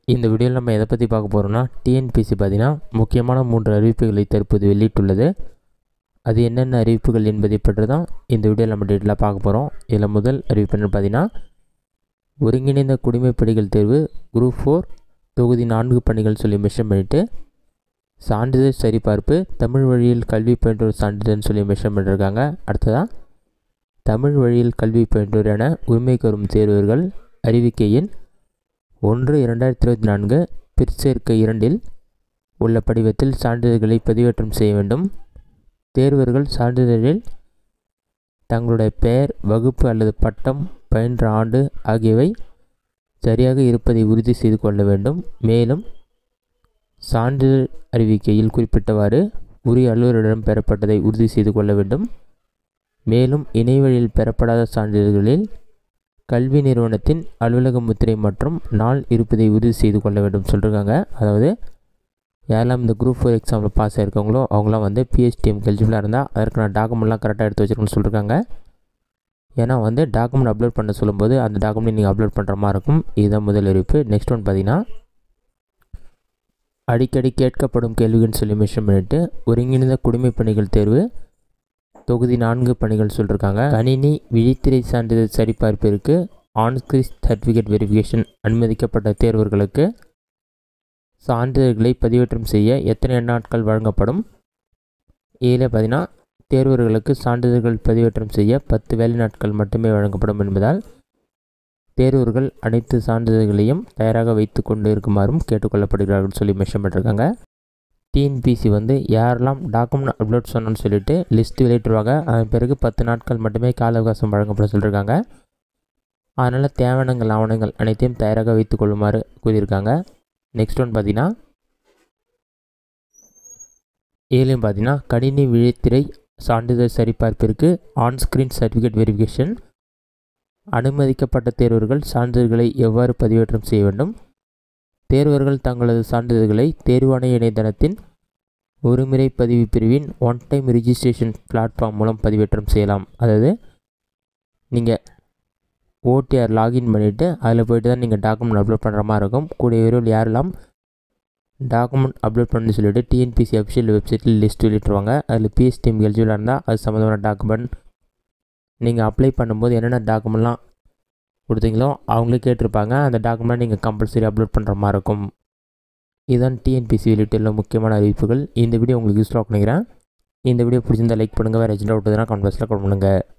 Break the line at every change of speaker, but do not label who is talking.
இந்த வீடியோவில் நம்ம எதை பற்றி பார்க்க போகிறோம்னா டிஎன்பிசி பார்த்தீங்கன்னா முக்கியமான மூன்று அறிவிப்புகளை தற்போது வெளியிட்டுள்ளது அது என்னென்ன அறிவிப்புகள் என்பதை பற்றி தான் இந்த வீடியோவில் நம்ம டீட்டெயிலாக பார்க்க போகிறோம் இதில் முதல் அறிவிப்பு என்னன்னு பார்த்தீங்கன்னா ஒருங்கிணைந்த குடிமைப்பணிகள் தேர்வு குரூப் ஃபோர் தொகுதி நான்கு பணிகள் சொல்லி மென்ஷன் பண்ணிவிட்டு சான்றிதழ் சரிபார்ப்பு தமிழ் வழியில் கல்வி பயின்றோர் சான்றிதழ்னு சொல்லி மென்ஷன் பண்ணியிருக்காங்க அடுத்ததாக தமிழ் வழியில் கல்வி பயின்றோர் என உரிமை கோரும் தேர்வர்கள் அறிவிக்கையின் ஒன்று இரண்டாயிரத்தி இருபத்தி நான்கு பிற்சேர்க்கை இரண்டில் உள்ள படிவத்தில் சான்றிதழ்களை பதிவேற்றம் செய்ய வேண்டும் தேர்வர்கள் சான்றிதழில் தங்களுடைய பெயர் வகுப்பு அல்லது பட்டம் பயின்ற ஆண்டு ஆகியவை சரியாக இருப்பதை உறுதி செய்து கொள்ள வேண்டும் மேலும் சான்றிதழ் அறிவிக்கையில் குறிப்பிட்டவாறு உரிய அலுவலரிடம் பெறப்பட்டதை உறுதி செய்து கொள்ள வேண்டும் மேலும் இணையவழியில் பெறப்படாத சான்றிதழ்களில் கல்வி நிறுவனத்தின் அலுவலக முத்திரை மற்றும் நாள் இருப்பதை உறுதி செய்து கொள்ள வேண்டும் சொல்லியிருக்காங்க அதாவது யாரெல்லாம் இந்த குரூப் ஃபோர் எக்ஸாமில் பாஸ் ஆகிருக்கவங்களோ அவங்களாம் வந்து பிஹெச்டிஎம் எலிஜிபிளாக இருந்தால் அதற்கான டாக்குமெண்ட்லாம் கரெக்டாக எடுத்து வச்சுருக்கணும்னு சொல்லியிருக்காங்க ஏன்னா வந்து டாக்குமெண்ட் அப்லோட் பண்ண சொல்லும்போது அந்த டாக்குமெண்ட் நீங்கள் அப்லோட் பண்ணுற மாதிரி இருக்கும் இதுதான் முதல் அறிவிப்பு நெக்ஸ்ட் ஒன் பார்த்தீங்கன்னா அடிக்கடி கேட்கப்படும் கேள்விகள்னு சொல்லி மென்ஷன் பண்ணிவிட்டு ஒருங்கிணைந்த குடிமைப் பணிகள் தேர்வு தொகுதி நான்கு பணிகள் சொல்லியிருக்காங்க கணினி விழித்திரை சான்றிதழ் சரிபார்ப்பிற்கு ஆன்ஸ்கிரிஸ் சர்டிஃபிகேட் வெரிஃபிகேஷன் அனுமதிக்கப்பட்ட தேர்வர்களுக்கு சான்றிதழ்களை பதிவேற்றம் செய்ய எத்தனை நாட்கள் வழங்கப்படும் இதில் பார்த்தீங்கன்னா தேர்வர்களுக்கு சான்றிதழ்கள் பதிவேற்றம் செய்ய பத்து வேலை நாட்கள் மட்டுமே வழங்கப்படும் என்பதால் தேர்வர்கள் அனைத்து சான்றிதழ்களையும் தயாராக வைத்து கொண்டு இருக்குமாறும் கேட்டுக்கொள்ளப்படுகிறார்கள் சொல்லி மென்ஷன் பண்ணியிருக்காங்க டிஎன்பிசி வந்து யாரெல்லாம் டாக்குமெண்ட் அப்லோட் சொன்னோன்னு சொல்லிட்டு லிஸ்ட் வெளியிட்டுருவாங்க அதன் பிறகு பத்து நாட்கள் மட்டுமே கால அவகாசம் வழங்கப்பட சொல்லியிருக்காங்க அதனால் தேவையானங்கள் ஆவணங்கள் அனைத்தையும் தயாராக வைத்து கொள்ளுமாறு கூறியிருக்காங்க நெக்ஸ்ட் ஒன் பார்த்தீங்கன்னா ஏழையும் பார்த்தீங்கன்னா கணினி விழித்திரை சான்றிதழ் சரிபார்ப்பிற்கு ஆன்ஸ்கிரீன் சர்டிஃபிகேட் வெரிஃபிகேஷன் அனுமதிக்கப்பட்ட தேர்வர்கள் சான்றிதழ்களை எவ்வாறு பதிவேற்றம் செய்ய வேண்டும் தேர்வர்கள் தங்களது சான்றிதழ்களை தேர்வாணைய இணையதளத்தின் ஒருமுறை பதிவு பிரிவின் ஒன் டைம் ரிஜிஸ்ட்ரேஷன் பிளாட்ஃபார்ம் மூலம் பதிவேற்றம் செய்யலாம் அதாவது நீங்கள் ஓடிஆர் லாகின் பண்ணிவிட்டு அதில் போய்ட்டு தான் நீங்கள் டாக்குமெண்ட் அப்லோட் பண்ணுற மாதிரி இருக்கும் கூடிய விரைவில் யாரெல்லாம் டாக்குமெண்ட் அப்லோட் பண்ணி சொல்லிவிட்டு டிஎன்பிசி அஃபிஷியல் வெப்சைட்டில் லிஸ்ட் வெளியிட்டுருவாங்க அதில் பிஎஸ்டிஎம் எலிஜிபிளாக இருந்தால் அது சம்மந்தமான டாக்குமெண்ட் நீங்கள் அப்ளை பண்ணும்போது என்னென்ன டாக்குமெண்ட்லாம் கொடுத்தீங்களோ அவங்களே கேட்டிருப்பாங்க அந்த டாக்குமெண்ட் நீங்கள் கம்பல்சரி அப்லோட் பண்ணுற மாதிரி இருக்கும் இதுதான் டிஎன்பிசி வெளியிட்டுள்ள முக்கியமான அறிவிப்புகள் இந்த வீடியோ உங்களுக்கு யூஸ்ஃபுல்லாக பண்ணிக்கிறேன் இந்த வீடியோ பிடிச்சிருந்தால் லைக் பண்ணுங்கள் வேறு எஜெண்டா விட்டுதுன்னா கமெண்ட் பாக்ஸில் கமெண்ட் பண்ணுங்கள்